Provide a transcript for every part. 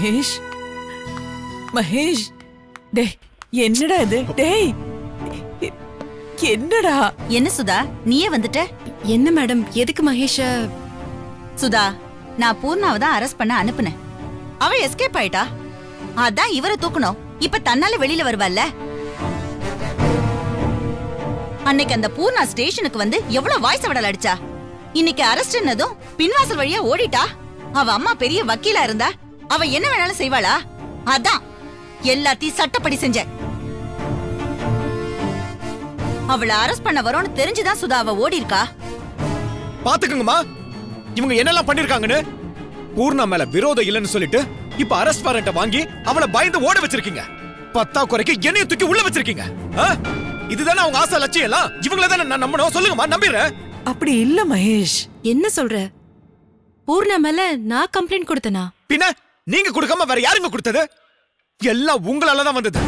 மகேஷ் மகேஷ் டேய் என்னடா இது டேய் எ- என்னடா என்ன சுதா நீயே வந்துட்ட என்ன மேடம் எதுக்கு மகேஷ சுதா நான் பூர்ணாவை தான் அரெஸ்ட் பண்ண அனுப்புனேன் அவ எஸ்கேப் ஆயிட்டா அதான் இவரை தூக்கணும் இப்ப தன்னால வெளியில வருவாள்ல அன்னைக்கு அந்த பூர்ணா ஸ்டேஷனுக்கு வந்து எவ்வளவு வாய்ஸ் விடல் அடிச்சா இன்னைக்கு அரெஸ்ட்னதும் பின்வாசல் வழியா ஓடிட்டா அவ அம்மா பெரிய வக்கீலா இருந்தா அவ என்ன வேணாலும் செய்வாளா அதான் எல்லாத்தையும் சட்டப்படி செஞ்சேன் அவளை அரெஸ்ட் பண்ண வரோன்னு தெரிஞ்சுதான் சுதா அவ ஓடி இருக்கா பாத்துக்கங்கம்மா இவங்க என்னெல்லாம் பண்ணிருக்காங்கன்னு பூர்ணா மேல விரோதம் இல்லைன்னு சொல்லிட்டு இப்ப அரெஸ்ட் வாரண்ட வாங்கி அவளை பயந்து ஓட வச்சிருக்கீங்க பத்தா குறைக்கு என்னைய தூக்கி உள்ள வச்சிருக்கீங்க ஆ? இதுதானே அவங்க ஆசை லட்சியம் எல்லாம் இவங்கள தானே நான் நம்பணும் சொல்லுங்கம்மா நம்பிடுறேன் அப்படி இல்ல மகேஷ் என்ன சொல்ற பூர்ணா மேல நான் கம்ப்ளைண்ட் கொடுத்தனா பின்ன நீங்க கொடுக்காம வேற யாருங்க கொடுத்தது எல்லாம் உங்களால தான் வந்தது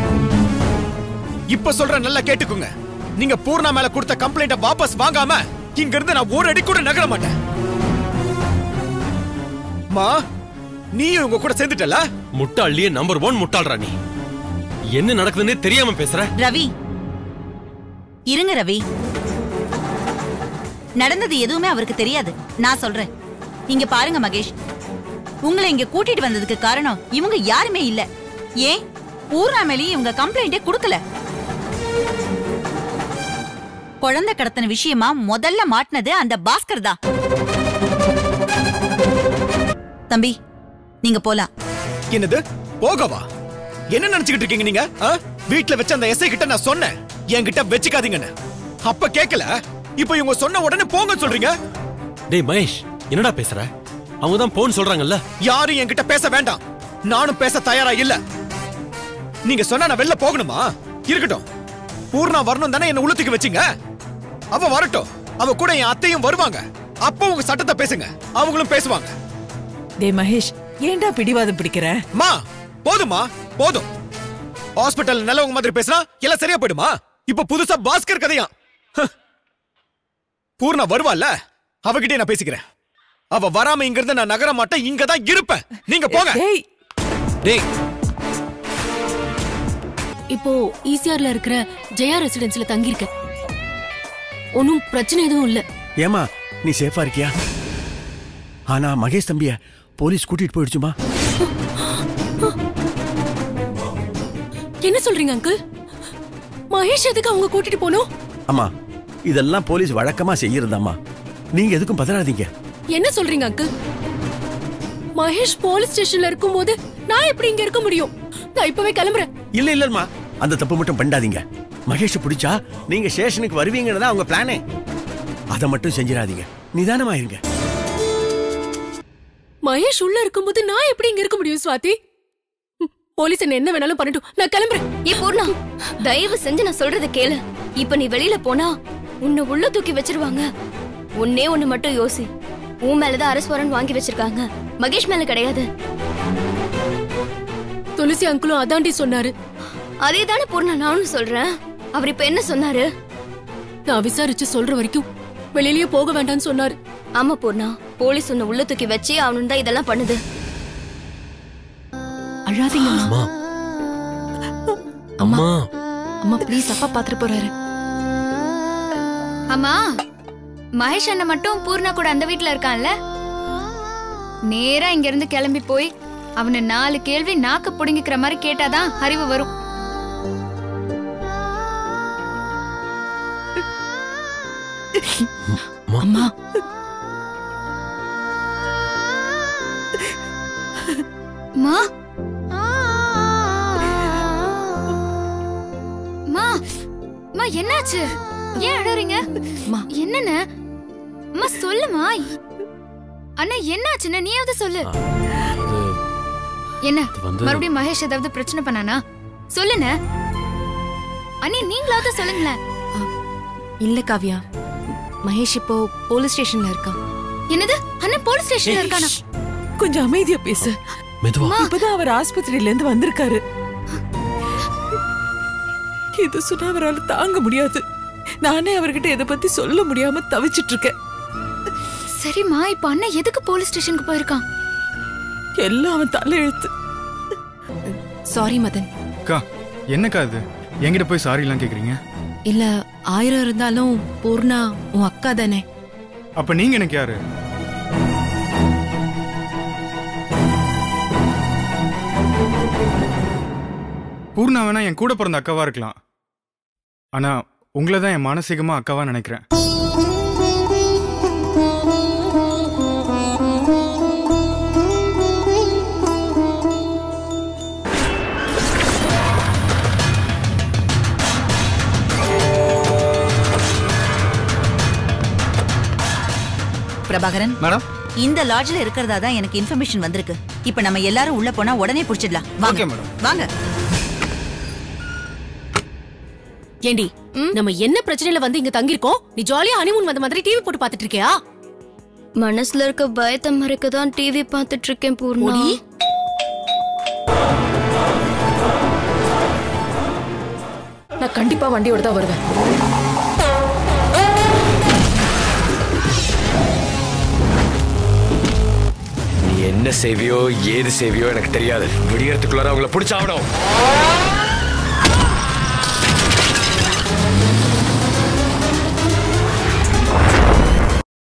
இப்ப சொல்ற நல்லா கேட்டுக்குங்க நீங்க பூர்ணா மேல கொடுத்த கம்ப்ளைண்ட வாபஸ் வாங்காம இங்க இருந்து நான் ஒரு அடி கூட நகர மாட்டேன் மா நீயும் உங்க கூட சேர்ந்துட்டல முட்டாள்லயே நம்பர் ஒன் முட்டாள்ரா நீ என்ன நடக்குதுன்னே தெரியாம பேசுற ரவி இருங்க ரவி நடந்தது எதுவுமே அவருக்கு தெரியாது நான் சொல்றேன் இங்க பாருங்க மகேஷ் உங்களை இங்க கூட்டிட்டு வந்ததுக்கு காரணம் இவங்க யாருமே இல்ல ஏன் பூர்ணா மேலேயும் இவங்க கம்ப்ளைண்டே கொடுக்கல குழந்தை கடத்தின விஷயமா முதல்ல மாட்டினது அந்த பாஸ்கர் தான் தம்பி நீங்க போலாம் என்னது போகவா என்ன நினைச்சுக்கிட்டு இருக்கீங்க நீங்க ஆ? வீட்ல வச்ச அந்த எஸ்ஐ கிட்ட நான் சொன்னேன் என்கிட்ட வச்சுக்காதீங்கன்னு அப்ப கேக்கல இப்ப இவங்க சொன்ன உடனே போங்க சொல்றீங்க டேய் மகேஷ் என்னடா பேசுற அவங்க தான் போன் சொல்றாங்கல்ல யாரும் என்கிட்ட பேச வேண்டாம் நானும் பேச தயாரா இல்ல நீங்க சொன்னா நான் வெளில போகணுமா இருக்கட்டும் பூர்ணா வரணும் தானே என்ன உளுத்துக்கு வச்சீங்க அவ வரட்டும் அவ கூட என் அத்தையும் வருவாங்க அப்போ உங்க சட்டத்தை பேசுங்க அவங்களும் பேசுவாங்க டேய் மகேஷ் ஏன்டா பிடிவாதம் பிடிக்கிற மா போதுமா போதும் ஹாஸ்பிட்டல் நல்லவங்க மாதிரி பேசினா எல்லாம் சரியா போயிடுமா இப்ப புதுசா பாஸ்கர் கதையா ஹ். பூர்ணா வருவாள்ல அவகிட்டே நான் பேசிக்கிறேன் அவ வராம இங்க இருந்து நான் நகர மாட்டேன் இங்க தான் இருப்பேன் நீங்க போங்க டேய் டேய் இப்போ ஈசிஆர்ல இருக்கிற ஜெயா ரெசிடென்ஸ்ல தங்கியிருக்க ஒன்னும் பிரச்சனை எதுவும் இல்ல ஏமா நீ சேஃபா இருக்கியா ஆனா மகேஷ் தம்பிய போலீஸ் கூட்டிட்டு போயிடுச்சுமா என்ன சொல்றீங்க அங்கிள் மகேஷ் எதுக்கு அவங்க கூட்டிட்டு போனோம் அம்மா இதெல்லாம் போலீஸ் வழக்கமா செய்யறதாம்மா நீங்க எதுக்கும் பதறாதீங்க என்ன சொல்றீங்க அங்கிள் மகேஷ் போலீஸ் ஸ்டேஷன்ல இருக்கும்போது நான் எப்படி இங்க இருக்க முடியும் நான் இப்பவே கிளம்புறேன் இல்ல இல்லம்மா அந்த தப்பு மட்டும் பண்ணாதீங்க மகேஷ் பிடிச்சா நீங்க ஸ்டேஷனுக்கு வருவீங்கன்னு தான் அவங்க பிளானே அதை மட்டும் செஞ்சிடாதீங்க நிதானமா இருங்க மகேஷ் உள்ள இருக்கும்போது நான் எப்படி இங்க இருக்க முடியும் சுவாதி ம், போலீஸ் என்ன என்ன வேணாலும் பண்ணட்டும் நான் கிளம்புறேன் ஏ பூர்ணா தயவு செஞ்சு நான் சொல்றத கேளு இப்ப நீ வெளியில போனா உன்னை உள்ள தூக்கி வச்சிருவாங்க ஒன்னே ஒண்ணு மட்டும் யோசி உன் மேலதான் அரசு வாரண்ட் வாங்கி வச்சிருக்காங்க மகேஷ் மேல கிடையாது துளசி அங்கிளும் அதாண்டி சொன்னாரு அதே தானே பூர்ணா நானும் சொல்றேன் அவர் இப்ப என்ன சொன்னாரு நான் விசாரிச்சு சொல்ற வரைக்கும் வெளியிலயே போக வேண்டாம்னு சொன்னாரு ஆமா பூர்ணா போலீஸ் உன்னை உள்ள தூக்கி வச்சு அவனு தான் இதெல்லாம் பண்ணுது அழாதீங்க அம்மா அம்மா அம்மா ப்ளீஸ் அப்பா பாத்துட்டு போறாரு அம்மா மகேஷ் அண்ணன் மட்டும் பூர்ணா கூட அந்த வீட்ல இருக்கான்ல நேரா இங்க இருந்து கிளம்பி போய் அவனை நாலு கேள்வி நாக்க புடுங்கிக்கிற மாதிரி கேட்டாதான் அறிவு வரும் அம்மா மா மா மா என்னாச்சு ஏன் அழறீங்க அம்மா. என்னண்ணே அம்மா சொல்லுமா அண்ணா என்னாச்சுன்னு நீயாவது சொல்லு என்ன அது வந்து- மறுபடியும் மகேஷ் ஏதாவது பிரச்சனை பண்ணானா சொல்லுண்ணே அண்ணி நீங்களாவது சொல்லுங்களேன் இல்ல காவ்யா மகேஷ் இப்போ போலீஸ் ஸ்டேஷன்ல இருக்கான் என்னது அண்ணன் போலீஸ் ஸ்டேஷன்ல இருக்கானா கொஞ்சம் அமைதியா பேசு மெதுவா இப்பதான் அவர் ஆஸ்பத்திரியில இருந்து வந்திருக்காரு இது சொன்னா அவரால தாங்க முடியாது நானே அவர்கிட்ட இதை பத்தி சொல்ல முடியாம தவிச்சிட்டு இருக்கேன் சரிம்மா இப்ப அண்ணன் எதுக்கு போலீஸ் ஸ்டேஷனுக்கு போயிருக்கான் எல்லாம் அவன் தலையெழுத்து சாரி மதன் அக்கா என்னக்கா இது என்கிட்ட போய் சாரி எல்லாம் கேக்குறீங்க இல்ல ஆயிரம் இருந்தாலும் பூர்ணா உன் அக்கா தானே அப்ப நீங்க எனக்கு யாரு பூர்ணா வேணா என் கூட பிறந்த அக்காவா இருக்கலாம் ஆனா உங்களை தான் என் மானசீகமா அக்காவா நினைக்கிறேன் பிரபாகரன் மேடம் இந்த லாட்ஜ்ல இருக்கிறதா தான் எனக்கு இன்ஃபர்மேஷன் வந்திருக்கு இப்ப நம்ம எல்லாரும் உள்ள போனா உடனே புடிச்சிடலாம் வாங்க Okay, madam. வாங்க ஏண்டி நம்ம என்ன பிரச்சனையில வந்து இங்க தங்கியிருக்கோம் நீ ஜாலியா ஹனிமூன் வந்த மாதிரி டிவி போட்டு பாத்துட்டு இருக்கியா மனசுல இருக்க பயத்தை மறைக்க தான் டிவி பார்த்துட்டு இருக்கேன் பூர்ணா ஓடி. நான் கண்டிப்பா வண்டியோட தான் வருவேன் நீ என்ன செய்வியோ ஏது செய்வியோ எனக்கு தெரியாது விடியறதுக்குள்ளார அவங்கள பிடிச்சாகணும்